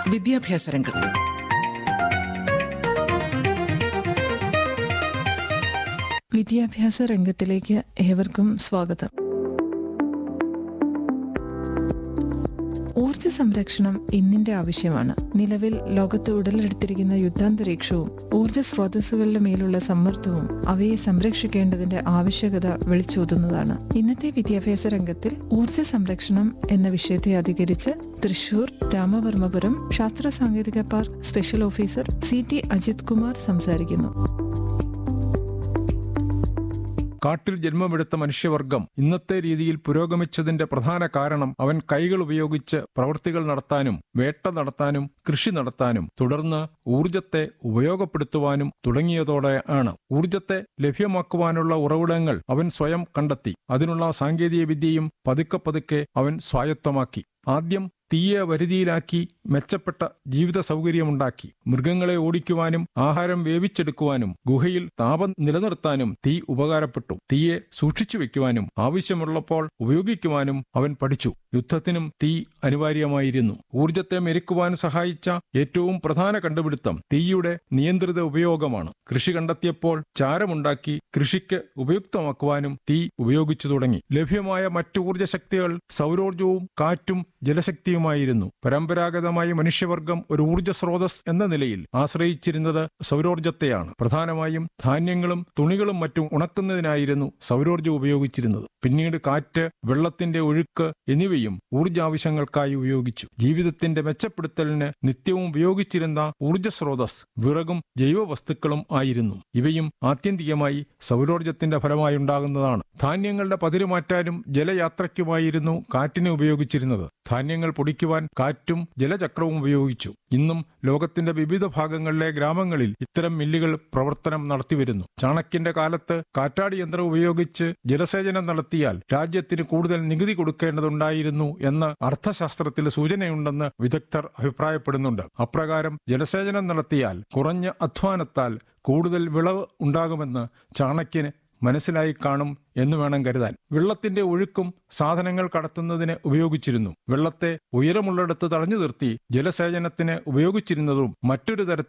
വിദ്യാഭ്യാസ രംഗം വിദ്യാഭ്യാസ രംഗത്തിലേക്ക് ഏവർക്കും സ്വാഗതം ഊർജ സംരക്ഷണം ഇന്നിന്റെ ആവശ്യമാണ് നിലവിൽ ലോകത്ത് ഉടലെടുത്തിരിക്കുന്ന യുദ്ധാന്തരീക്ഷവും ഊർജ സ്രോതസ്സുകളുടെ മേലുള്ള സമ്മർദ്ദവും അവയെ സംരക്ഷിക്കേണ്ടതിന്റെ ആവശ്യകത വിളിച്ചോതുന്നതാണ് ഇന്നത്തെ വിദ്യാഭ്യാസ രംഗത്തിൽ ഊർജ സംരക്ഷണം എന്ന വിഷയത്തെ അധികരിച്ച് തൃശൂർ രാമവർമ്മപുരം ശാസ്ത്ര സാങ്കേതിക park special officer C T Ajith Kumar സംസാരിക്കുന്നു കാട്ടിൽ ജന്മമെടുത്ത മനുഷ്യവർഗം ഇന്നത്തെ രീതിയിൽ പുരോഗമിച്ചതിന്റെ പ്രധാന കാരണം അവൻ കൈകൾ ഉപയോഗിച്ച് പ്രവൃത്തികൾ നടത്താനും വേട്ട നടത്താനും കൃഷി നടത്താനും തുടർന്ന് ഊർജത്തെ ഉപയോഗപ്പെടുത്തുവാനും തുടങ്ങിയതോടെ ആണ് ഊർജത്തെ ലഭ്യമാക്കുവാനുള്ള ഉറവിടങ്ങൾ അവൻ സ്വയം കണ്ടെത്തി അതിനുള്ള സാങ്കേതിക വിദ്യയും പതുക്കെ പതുക്കെ അവൻ സ്വായത്തമാക്കി ആദ്യം തീയെ വരുതിയിലാക്കി മെച്ചപ്പെട്ട ജീവിത സൗകര്യമുണ്ടാക്കി മൃഗങ്ങളെ ഓടിക്കുവാനും ആഹാരം വേവിച്ചെടുക്കുവാനും ഗുഹയിൽ താപം നിലനിർത്താനും തീ ഉപകാരപ്പെട്ടു തീയെ സൂക്ഷിച്ചു വെക്കുവാനും ആവശ്യമുള്ളപ്പോൾ ഉപയോഗിക്കുവാനും അവൻ പഠിച്ചു യുദ്ധത്തിനും തീ അനിവാര്യമായിരുന്നു ഊർജത്തെ മെരുക്കുവാൻ സഹായിച്ച ഏറ്റവും പ്രധാന കണ്ടുപിടുത്തം തീയുടെ നിയന്ത്രിത ഉപയോഗമാണ് കൃഷി കണ്ടെത്തിയപ്പോൾ ചാരമുണ്ടാക്കി കൃഷിക്ക് ഉപയുക്തമാക്കുവാനും തീ ഉപയോഗിച്ചു തുടങ്ങി ലഭ്യമായ മറ്റു ഊർജ്ജശക്തികൾ സൗരോർജവും കാറ്റും ജലശക്തിയുമായിരുന്നു പരമ്പരാഗതമായി മനുഷ്യവർഗം ഒരു ഊർജ്ജ സ്രോതസ് എന്ന നിലയിൽ ആശ്രയിച്ചിരുന്നത് സൗരോർജത്തെയാണ് പ്രധാനമായും ധാന്യങ്ങളും തുണികളും മറ്റും ഉണക്കുന്നതിനായിരുന്നു സൗരോർജ്ജം ഉപയോഗിച്ചിരുന്നത് പിന്നീട് കാറ്റ് വെള്ളത്തിന്റെ ഒഴുക്ക് എന്നിവയും ഊർജ്ജാവശ്യങ്ങൾക്കായി ഉപയോഗിച്ചു ജീവിതത്തിന്റെ മെച്ചപ്പെടുത്തലിന് നിത്യവും ഉപയോഗിച്ചിരുന്ന ഊർജ്ജ സ്രോതസ് വിറകും ജൈവവസ്തുക്കളും ആയിരുന്നു ഇവയും ആത്യന്തികമായി സൗരോർജത്തിന്റെ ഫലമായി ഉണ്ടാകുന്നതാണ് ധാന്യങ്ങളുടെ പതിരുമാറ്റാനും ജലയാത്രയ്ക്കുമായിരുന്നു കാറ്റിനെ ഉപയോഗിച്ചിരുന്നത് ധാന്യങ്ങൾ പൊടിക്കുവാൻ കാറ്റും ജലചക്രവും ഉപയോഗിച്ചു ഇന്നും ലോകത്തിന്റെ വിവിധ ഭാഗങ്ങളിലെ ഗ്രാമങ്ങളിൽ ഇത്തരം മില്ലുകൾ പ്രവർത്തനം നടത്തിവരുന്നു ചാണക്യന്റെ കാലത്ത് കാറ്റാടി യന്ത്രം ഉപയോഗിച്ച് ജലസേചനം നടത്തിയാൽ രാജ്യത്തിന് കൂടുതൽ നികുതി കൊടുക്കേണ്ടതുണ്ടായിരുന്നു എന്ന് അർത്ഥശാസ്ത്രത്തിൽ സൂചനയുണ്ടെന്ന് വിദഗ്ധർ അഭിപ്രായപ്പെടുന്നുണ്ട് അപ്രകാരം ജലസേചനം നടത്തിയാൽ കുറഞ്ഞ അധ്വാനത്താൽ കൂടുതൽ വിളവ് ഉണ്ടാകുമെന്ന് ചാണക്യന് മനസ്സിലായി കാണും എന്ന് വേണം കരുതാൻ വെള്ളത്തിന്റെ ഒഴുക്കും സാധനങ്ങൾ കടത്തുന്നതിന് ഉപയോഗിച്ചിരുന്നു വെള്ളത്തെ ഉയരമുള്ളിടത്ത് തടഞ്ഞു നിർത്തി ജലസേചനത്തിന് ഉപയോഗിച്ചിരുന്നതും മറ്റൊരു തരത്തിൽ